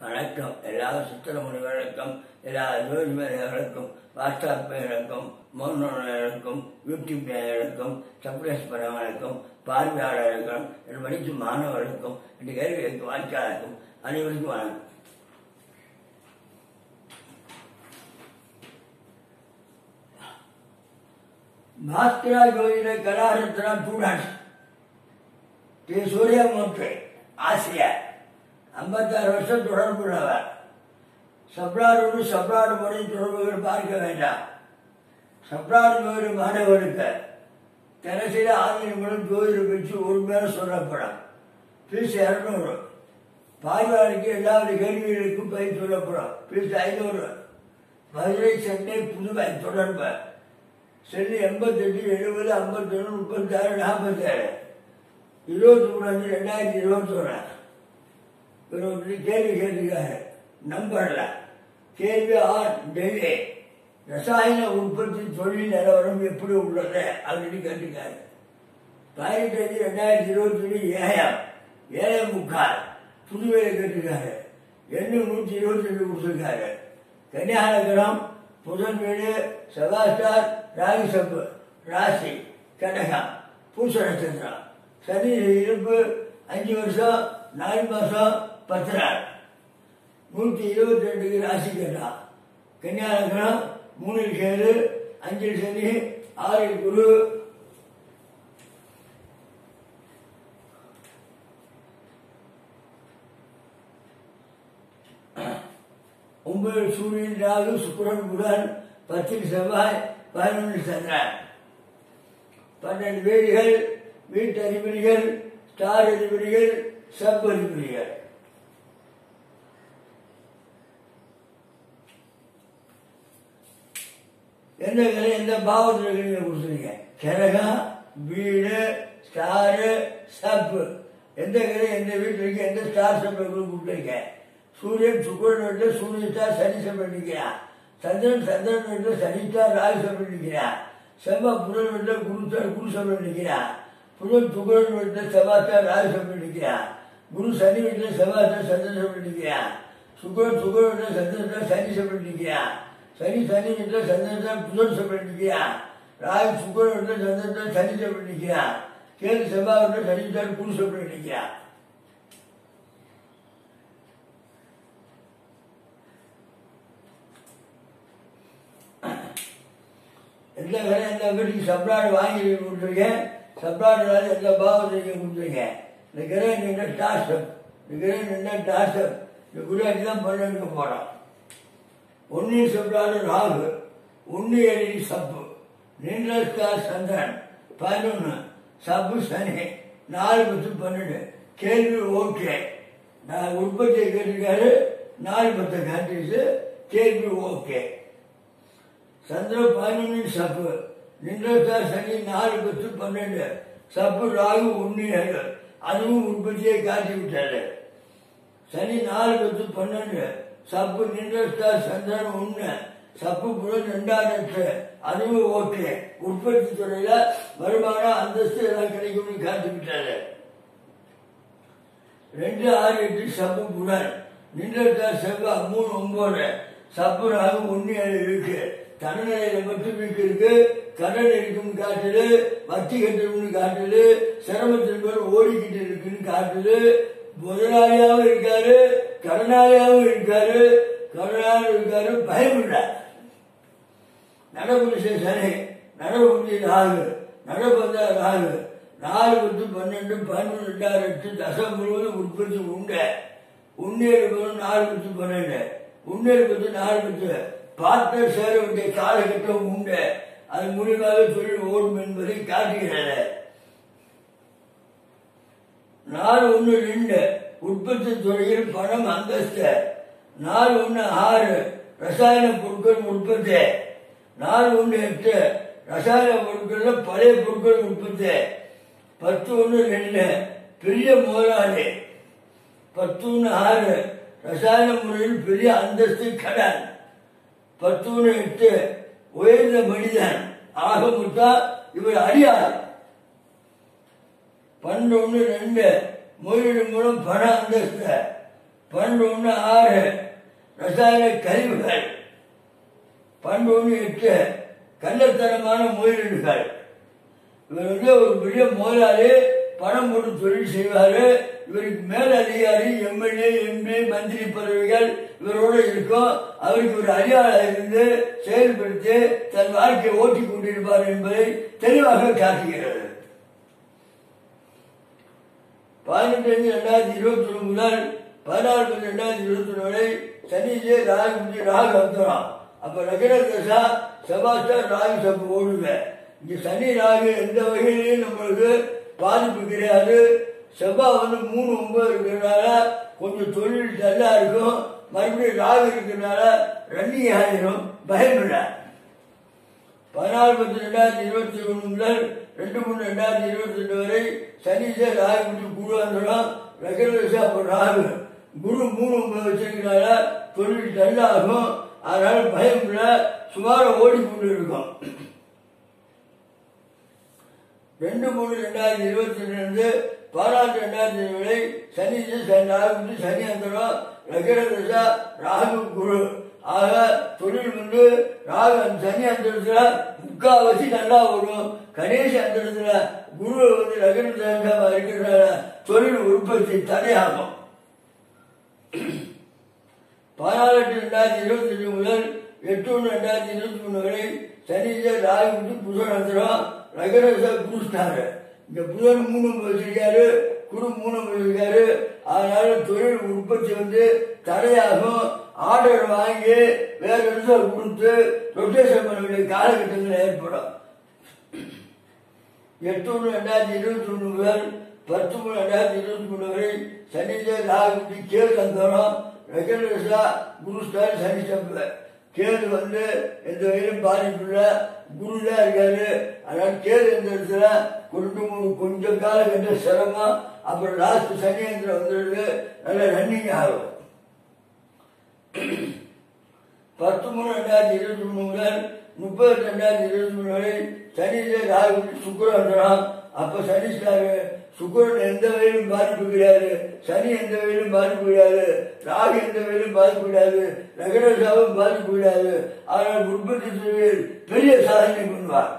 வணக்கம் எல்லா சித்திர முனிவர்களுக்கும் எல்லா ஜோதிமர்களுக்கும் வாட்ஸ்அப் பேர்களுக்கும் மௌனர்களுக்கும் யூடியூப் நேயர்களுக்கும் சப்ரேஸ் பண்ணவர்களுக்கும் பார்வையாளர்களுக்கும் என் படிக்கும் மாணவர்களுக்கும் இந்த கேள்விகளுக்கு வாய்க்காளருக்கும் அனைவருக்கும் வணக்கம் பாஸ்கரா ஜோதிட கலாரத்னா ஸ்டூடெண்ட்ஸ் திரு சூரியமூர்த்தி ஆசிரியர் ஐம்பத்தாறு வருஷம் தொடர்புள்ளவர் சப்ராரோடு சப்ராடு முறை தொடர்புகள் பார்க்க வேண்டாம் சப்ராடு ஜோதிட மாணவருக்கு தினசரி ஆறு நிமிடம் ஜோதிட பற்றி ஒரு மேல சொல்லப்படும் ஃபீஸ் இரநூறு பார்வையாளருக்கு எல்லாவித கேள்விகளுக்கும் பயிர் சொல்லப்படும் ஃபீஸ் ஐநூறு மதுரை சென்னை புதுவை தொடர்பு சென்னை எண்பத்தெட்டு எழுபது ஐம்பத்தொன்று முப்பத்தாறு நாற்பத்தேழு இருபத்தி மூணு அஞ்சு ரெண்டாயிரத்தி இருபத்தி ஒன்று இவர் ஒரு கேள்வி கேட்டிருக்காரு நம்பர்ல கேள்வி ஆர் டெல்லி ரசாயன உற்பத்தி தொழில் நிலவரம் எப்படி உள்ளது அப்படின்னு கேட்டிருக்காரு பதினெட்டு அஞ்சு ரெண்டாயிரத்தி இருபத்தி ஒன்று ஏழாம் ஏழை முக்கால் புதுவையில் கேட்டிருக்காரு எண்ணு நூற்றி இருபத்தி ரெண்டு கொடுத்துருக்காரு கன்னியாகுமரம் புதன் வீடு செவ்வாஸ்டார் ராகு சப்பு ராசி கடகம் பூச நட்சத்திரம் சனி இருப்பு அஞ்சு வருஷம் நாலு மாசம் பத்து நாள் நூற்றி இருபத்தி ரெண்டுக்கு ராசி கேட்டான் கன்னியாகுமரம் மூணில் கேது அஞ்சில் சனி ஆறில் குரு ஒன்பது சூரியன் ராகு சுக்கிரன் புதன் பத்தில் செவ்வாய் பதினொன்று சந்திரன் பன்னெண்டு வீடுகள் வீட்டு அதிபதிகள் ஸ்டார் அதிபதிகள் சப் அதிபதிகள் எந்த கலை எந்த பாவத்தில் இருக்கிறீங்க கொடுத்துருங்க கிரகம் வீடு ஸ்டாரு சப்பு எந்த கலை எந்த வீட்டில் இருக்கு எந்த ஸ்டார் சப்பை கொடுத்துருங்க சூரியன் சுக்கரன் வீட்டில் சூரியன் ஸ்டார் சனி சப்பை நிற்கிறான் சந்திரன் சந்திரன் வீட்டில் சனி ஸ்டார் ராகு சப்பை நிற்கிறான் செவ்வாய் புதன் வீட்டில் குரு ஸ்டார் குரு சப்பை நிற்கிறான் புதன் சுக்கரன் வீட்டில் செவ்வாய் ஸ்டார் ராகு சப்பை நிற்கிறான் குரு சனி வீட்டில் செவ்வாய் ஸ்டார் சந்திரன் சப்பை நிற்கிறான் சுக்கரன் சுக்கரன் வீட்டில் சந்திரன் ஸ்டார் சனி சப்பை நிற்கிறான் சனி சனி வீட்டில் சந்திரன் ஸ்டார் புதன் சப்பை நிற்கிறான் ராகு சுக்கரன் வீட்டில் சந்திரன் ஸ்டார் சனி சப்பை நிற்கிறான் கேது செவ்வாய் வீட்டில் சனி ஸ்டார் குரு சப்பை நிற்கிறான் எந்த வேலை எந்த வீட்டுக்கு சப்ளாடு வாங்கி கொடுத்துருக்கேன் சப்ளாடு வேலை எந்த பாவத்துக்கு கொடுத்துருக்கேன் இந்த கிரகம் நின்ற டாசப் இந்த கிரகம் நின்ற டாசப் இந்த குருவாக்கி தான் பன்னெண்டுக்கு போகிறோம் ஒன்னு சப்ளாடு ராகு ஒன்னு எழுதி சப்பு நின்ற ஸ்டார் சந்திரன் பதினொன்று சப்பு சனி நாலு பத்து பன்னெண்டு கேள்வி ஓகே நான் உற்பத்தியை கேட்டிருக்காரு நாலு பத்து கண்ட்ரிஸு கேள்வி ஓகே சந்திர பதினொன்று சப்பு நின்றத்தார் சனி நாலு பத்து பன்னெண்டு சப்பு ராகு ஒன்று ஏழு அதுவும் உற்பத்தியை காட்டி விட்டாரு சனி நாலு பத்து பன்னெண்டு சப்பு நின்றஸ்டார் சந்திரன் ஒன்று சப்பு புலன் ரெண்டாயிரத்து அதுவும் ஓகே உற்பத்தி துறையில வருமானம் அந்தஸ்து எல்லாம் கிடைக்கும்னு காட்டி விட்டாரு ரெண்டு ஆறு எட்டு சப்பு புலன் நின்றத்தார் செவ்வாய் மூணு ஒன்பது சப்பு ராகு ஒன்று ஏழு இருக்கு தனநிலையில மட்டும் வீக்கு இருக்கு கடன் இருக்குன்னு காட்டுது வட்டி கட்டும்னு காட்டுது சிரமத்தின் பேர் ஓடிக்கிட்டு இருக்குன்னு காட்டுது முதலாளியாவும் இருக்காரு கடனாளியாவும் இருக்காரு கடனாளி இருக்காரு பயமில்ல நடப்புரிசை சனி நடப்புரி ராகு நடப்பந்த ராகு நாலு பத்து பன்னெண்டு பதினொன்று ரெண்டாயிரத்து தசம் முழுவதும் உற்பத்தி உண்டு உன்னேழு பத்து நாலு பத்து பன்னெண்டு உன்னேழு பத்து நாலு பத்து பார்ட்னர் சேர வேண்டிய காலகட்டம் உண்டு அது மூலியமாக தொழில் ஓடும் என்பதை காட்டுகிறது நாலு ஒன்று ரெண்டு உற்பத்தி துறையில் பணம் அந்தஸ்து நாலு ஒன்று ஆறு ரசாயன பொருட்கள் உற்பத்தி நாலு ஒன்று எட்டு ரசாயன பொருட்கள் பழைய பொருட்கள் உற்பத்தி பத்து ஒன்று ரெண்டு பெரிய முதலாளி பத்து ஒன்று ஆறு ரசாயன முறையில் பெரிய அந்தஸ்து கடன் பத்தூன்னு எட்டு உயர்ந்த மனிதன் ஆக முட்டா இவர் அறியார் பன்னொன்று ரெண்டு முதலீடு மூலம் பண அந்தஸ்து பன்னெண்டு ஒன்று ஆறு ரசாயன கழிவுகள் பன்னெண்டு ஒன்று எட்டு கள்ளத்தனமான முதலீடுகள் இவர் வந்து ஒரு பெரிய முதலாளி பணம் போட்டு தொழில் செய்வாரு இவருக்கு மேல் அதிகாரி எம்எல்ஏ எம்பி மந்திரி பதவிகள் இவரோட இருக்கும் அவருக்கு ஒரு அடியாளர் இருந்து செயல்படுத்தி தன் வாழ்க்கையை ஓட்டிக் கொண்டிருப்பார் என்பதை தெளிவாக காட்டுகிறது பதினெட்டு அஞ்சு ரெண்டாயிரத்தி இருபத்தி ஒன்று முதல் பதினாறு பத்து ரெண்டாயிரத்தி இருபத்தி ஒன்று வரை சனிஜே ராகு ராகு அந்தரம் அப்ப நகர தசா செபாஸ்டர் ராகு சப்பு ஓடுங்க இங்க சனி ராகு எந்த வகையிலையும் நம்மளுக்கு பாதிப்பு கிடையாது செவ்வாய் வந்து மூணு ஒன்பது இருக்கிறதுனால கொஞ்சம் தொழில் டல்லா இருக்கும் மறுபடியும் ராகு இருக்கிறதுனால ரன்னிங் ஆகிடும் பயமில்லை பதினாலு பத்து ரெண்டாயிரத்தி இருபத்தி ஒன்று முதல் ரெண்டு மூணு ரெண்டாயிரத்தி இருபத்தி ரெண்டு வரை சனீச ராகு விட்டு குரு வந்துடும் ரெகுலர்ஸா அப்போ ராகு குரு மூணு ஒன்பது வச்சிருக்கிறனால தொழில் டல்லாகும் அதனால பயம் இல்லை சுமார ஓடிக்கொண்டு இருக்கும் ரெண்டு மூணு ரெண்டாயிரத்தி இருபத்தி ரெண்டு பதினாறு ரெண்டாயிரத்தி வரை சனி ராகு சனி அந்தரம் ரகரதசா ராகு குரு ஆக தொழில் வந்து ராகு அந்த சனி அந்தரத்துல முக்காவாசி நல்லா வரும் கணேச அந்தரத்துல குரு வந்து ரகரதசா இருக்கிறதால தொழில் உற்பத்தி தடையாகும் பதினாலு எட்டு ரெண்டாயிரத்தி இருபத்தி ரெண்டு முதல் எட்டு ஒன்று ரெண்டாயிரத்தி இருபத்தி மூணு வரை சனிஜ ராகு வந்து புதன் வந்துடும் ரகரச குருஸ்டாரு இந்த புதன் மூணு வச்சிருக்காரு குரு மூணு வச்சிருக்காரு அதனால தொழில் உற்பத்தி வந்து தடையாகும் ஆர்டர் வாங்கி வேற இடத்துல கொடுத்து ரொட்டேஷன் பண்ண வேண்டிய காலகட்டங்கள் ஏற்படும் எட்டு ஒன்று ரெண்டாயிரத்தி இருபத்தி ஒன்று முதல் பத்து மூணு ரெண்டாயிரத்தி இருபத்தி மூணு வரை சனிஜ ராகு கேது அந்தரம் ரெகுலர்ஸா குருஸ்டார் சனி சம்பள கேது வந்து எந்த வகையிலும் பாதிப்புள்ள குரு தான் இருக்காரு அதனால கேது எந்த இடத்துல கொண்டு கொஞ்சம் காலகட்ட சிரமம் அப்புறம் லாஸ்ட் சனியந்திரம் வந்துடுது நல்ல ரன்னிங் ஆகும் பத்து மூணு ரெண்டாயிரத்தி இருபத்தி மூணு முதல் முப்பது ரெண்டாயிரத்தி இருபத்தி மூணு வரை சனிஜ ராகு சுக்கரம் வந்துடும் அப்ப சனிஸ்டாரு சுக்கரன் எந்த வகையிலும் பாதிப்பு கிடையாது சனி எந்த வகையிலும் பாதிப்பு கிடையாது ராகு எந்த வகையிலும் பாதிப்பு கிடையாது ரகடசாவும் பாதிப்பு கிடையாது ஆனால் உற்பத்தி துறையில் பெரிய சாதனை பண்ணுவார்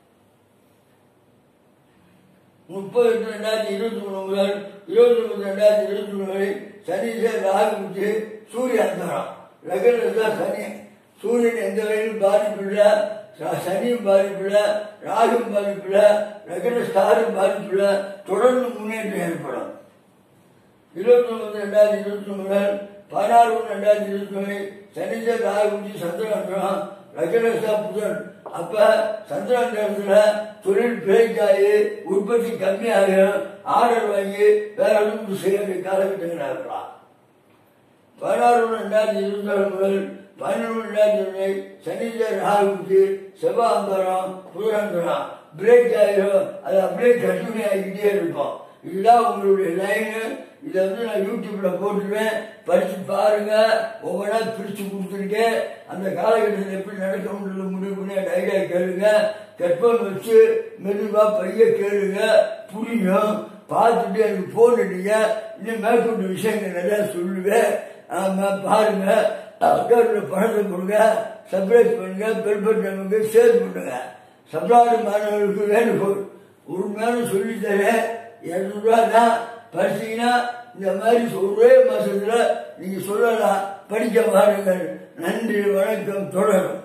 முப்பது எட்டு ரெண்டாயிரத்தி இருபத்தி மூணு முதல் இருபத்தி ஒன்பது ரெண்டாயிரத்தி இருபத்தி மூணு வரை சனீச ராகு முச்சு சூரிய அந்தரம் ரகடசா சனி சூரியன் எந்த வகையிலும் பாதிப்பு இல்லை சனியும் பாதிப்புல ராகும் பாதிப்புல நகர ஸ்டாரும் பாதிப்புல தொடர்ந்து முன்னேற்றம் ஏற்படும் இருபத்தி ஒன்பது ரெண்டாயிரத்தி இருபத்தி ஒன்று முதல் பதினாறு ஒன்று ரெண்டாயிரத்தி இருபத்தி ஒன்று சனிஜ ராகுஜி சந்திரன் ரகரசா புதன் அப்ப சந்திரன் இடத்துல தொழில் பிரேக் ஆகி உற்பத்தி கம்மியாகும் ஆர்டர் வாங்கி வேற அளவுக்கு செய்ய வேண்டிய காலகட்டங்கள் இருக்கலாம் பதினாறு ஒன்று ரெண்டாயிரத்தி இருபத்தி நாலு முதல் பதினொன்று ரெண்டாயிரத்தி ஒன்று சனிஜ ராகுக்கு செவ்வாந்தரம் புதனந்தரம் பிரேக் ஆகிடும் அது அப்படியே கண்டினியூ ஆகிக்கிட்டே இருக்கும் இதுதான் உங்களுடைய லைனு இதை வந்து நான் யூடியூப்ல போட்டுருவேன் படிச்சு பாருங்க ஒவ்வொன்றா பிரிச்சு கொடுத்துருக்கேன் அந்த காலகட்டத்தில் எப்படி நடக்கணும்னு முடிவு பண்ணி அந்த ஐடியா கேளுங்க கற்பனை வச்சு மெதுவா பைய கேளுங்க புரியும் பார்த்துட்டு எனக்கு போன் அடிங்க இன்னும் மேற்கொண்டு விஷயங்கள் நிறைய சொல்லுவேன் ஆமா பாருங்க அக்கௌண்ட்ல பணத்தை கொடுங்க சர்ப்ரைஸ் பண்ணுங்க பெல் பட்டனுக்கு ஷேர் பண்ணுங்க சப்ளாடு மாணவர்களுக்கு வேண்டுகோள் உண்மையான சொல்லி தரேன் இரநூறுவா தான் படிச்சீங்கன்னா இந்த மாதிரி ஒரே மாசத்துல நீங்க சொல்லலாம் படிக்க பாருங்கள் நன்றி வணக்கம் தொடரும்